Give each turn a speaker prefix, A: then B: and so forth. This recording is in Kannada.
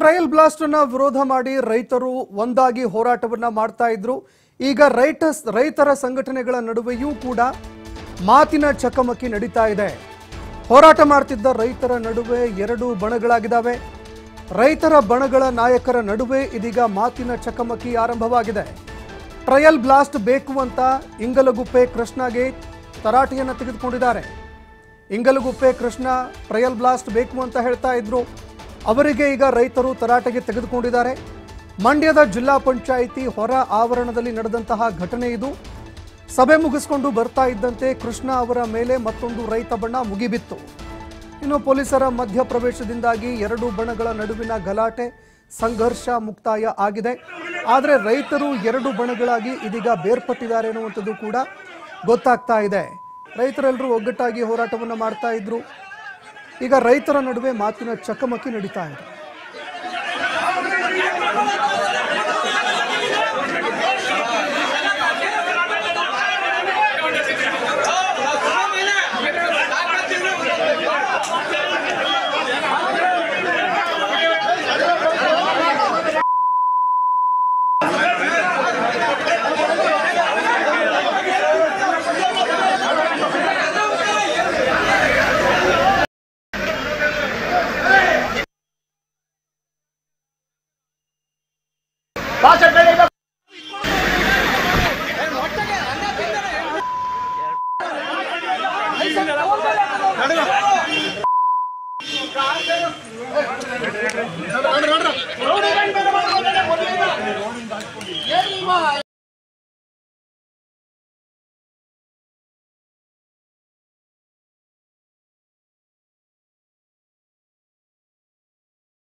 A: ಟ್ರಯಲ್ ಬ್ಲಾಸ್ಟ್ ಅನ್ನ ವಿರೋಧ ಮಾಡಿ ರೈತರು ಒಂದಾಗಿ ಹೋರಾಟವನ್ನ ಮಾಡ್ತಾ ಇದ್ರು ಈಗ ರೈತ ರೈತರ ಸಂಘಟನೆಗಳ ನಡುವೆಯೂ ಕೂಡ ಮಾತಿನ ಚಕಮಕಿ ನಡೀತಾ ಇದೆ ಹೋರಾಟ ಮಾಡ್ತಿದ್ದ ರೈತರ ನಡುವೆ ಎರಡು ಬಣಗಳಾಗಿದ್ದಾವೆ ರೈತರ ಬಣಗಳ ನಾಯಕರ ನಡುವೆ ಇದೀಗ ಮಾತಿನ ಚಕಮಕಿ ಆರಂಭವಾಗಿದೆ ಟ್ರಯಲ್ ಬ್ಲಾಸ್ಟ್ ಬೇಕು ಅಂತ ಇಂಗಲಗುಪ್ಪೆ ಕೃಷ್ಣಗೆ ತರಾಟೆಯನ್ನು ತೆಗೆದುಕೊಂಡಿದ್ದಾರೆ ಇಂಗಲಗುಪ್ಪೆ ಕೃಷ್ಣ ಟ್ರಯಲ್ ಬ್ಲಾಸ್ಟ್ ಬೇಕು ಅಂತ ಹೇಳ್ತಾ ಇದ್ರು ಅವರಿಗೆ ಈಗ ರೈತರು ತರಾಟೆಗೆ ತೆಗೆದುಕೊಂಡಿದ್ದಾರೆ ಮಂಡ್ಯದ ಜಿಲ್ಲಾ ಪಂಚಾಯಿತಿ ಹೊರ ಆವರಣದಲ್ಲಿ ನಡೆದಂತಹ ಘಟನೆ ಇದು ಸಭೆ ಮುಗಿಸ್ಕೊಂಡು ಬರ್ತಾ ಇದ್ದಂತೆ ಕೃಷ್ಣ ಅವರ ಮೇಲೆ ಮತ್ತೊಂದು ರೈತ ಬಣ್ಣ ಮುಗಿಬಿತ್ತು ಇನ್ನು ಪೊಲೀಸರ ಮಧ್ಯಪ್ರವೇಶದಿಂದಾಗಿ ಎರಡು ಬಣಗಳ ನಡುವಿನ ಗಲಾಟೆ ಸಂಘರ್ಷ ಮುಕ್ತಾಯ ಆಗಿದೆ ಆದರೆ ರೈತರು ಎರಡು ಬಣಗಳಾಗಿ ಇದೀಗ ಬೇರ್ಪಟ್ಟಿದ್ದಾರೆ ಅನ್ನುವಂಥದ್ದು ಕೂಡ ಗೊತ್ತಾಗ್ತಾ ಇದೆ ರೈತರೆಲ್ಲರೂ ಒಗ್ಗಟ್ಟಾಗಿ ಹೋರಾಟವನ್ನು ಮಾಡ್ತಾ ಇದ್ರು ಈಗ ರೈತರ ನಡುವೆ ಮಾತಿನ ಚಕಮಕಿ ನಡೀತಾ ಇದೆ